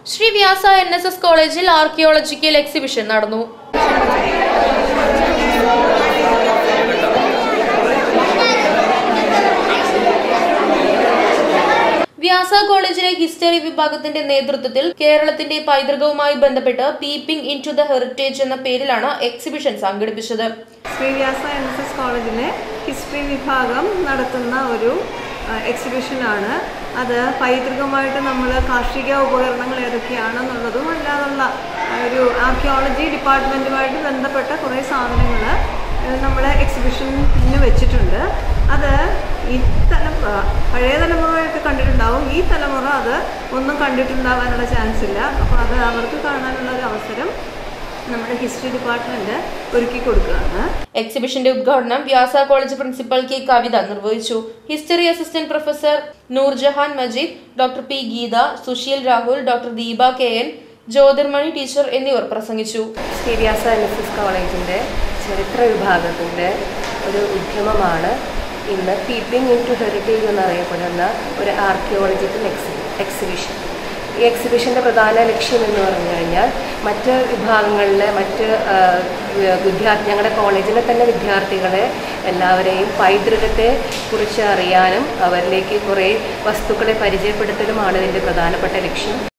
Shri Vyasa N S S കോളേജിൽ archaeological exhibition നടന്നു വ്യാസ കോളേജിലെ ഹിസ്റ്ററി വിഭാഗത്തിന്റെ നേതൃത്വത്തിൽ കേരളത്തിന്റെ പൈതൃകവുമായി ബന്ധപ്പെട്ട് peeping into the heritage എന്ന പേരിലാണ് എക്സിബിഷൻ സംഘടിപ്പിച്ചത് ശ്രീവ്യാസ എൻ എസ് എസ് കോളേജിലെ ഹിസ്റ്ററി വിഭാഗം നടത്തുന്ന ഒരു എക്സിബിഷനാണ് അത് പൈതൃകമായിട്ട് നമ്മൾ കാർഷിക ഉപകരണങ്ങൾ ഏതൊക്കെയാണെന്നുള്ളതും അല്ലാതുള്ള ഒരു ആർക്കിയോളജി ഡിപ്പാർട്ട്മെൻറ്റുമായിട്ട് ബന്ധപ്പെട്ട കുറേ സാധനങ്ങൾ നമ്മൾ എക്സിബിഷന് വെച്ചിട്ടുണ്ട് അത് ഈ തലമുറ പഴയ തലമുറയൊക്കെ കണ്ടിട്ടുണ്ടാവും ഈ തലമുറ അത് ഒന്നും കണ്ടിട്ടുണ്ടാവാനുള്ള ചാൻസ് ഇല്ല അപ്പോൾ അത് അവർക്ക് കാണാനുള്ള ഒരു അവസരം നമ്മുടെ ഹിസ്റ്ററി ഡിപ്പാർട്ട്മെന്റ് ഒരുക്കി കൊടുക്കുകയാണ് എക്സിബിഷന്റെ ഉദ്ഘാടനം Vyasa college principal K Kavitha നിർവഹിച്ചു history assistant professor Noorjahan Majeed doctor P Geetha Susheel Rahul doctor Deepa K N Jyothirmani teacher എന്നിവർ പ്രസംഗിച്ചു ശ്രീവ്യാസ എൻ എസ് എസ് കോളേജിൻ്റെ ചരിത്ര വിഭാഗത്തിൻ്റെ ഒരു ഉദ്യമമാണ് ഇന്ന് പീപ്പിംഗ് ഇൻ ടു ഹെറിറ്റേജ് എന്നറിയപ്പെടുന്ന ഒരു ആർക്കിയോളജിക്കൽ എക്സി എക്സിബിഷൻ ഈ എക്സിബിഷൻ്റെ പ്രധാന ലക്ഷ്യം എന്ന് പറഞ്ഞു കഴിഞ്ഞാൽ മറ്റ് വിഭാഗങ്ങളിലെ മറ്റ് വിദ്യാർത്ഥി ഞങ്ങളുടെ കോളേജിലെ തന്നെ വിദ്യാർത്ഥികളെ എല്ലാവരെയും പൈതൃകത്തെ കുറിച്ച് അറിയാനും അവരിലേക്ക് കുറേ വസ്തുക്കളെ പരിചയപ്പെടുത്തലുമാണ് ഇതിൻ്റെ പ്രധാനപ്പെട്ട ലക്ഷ്യം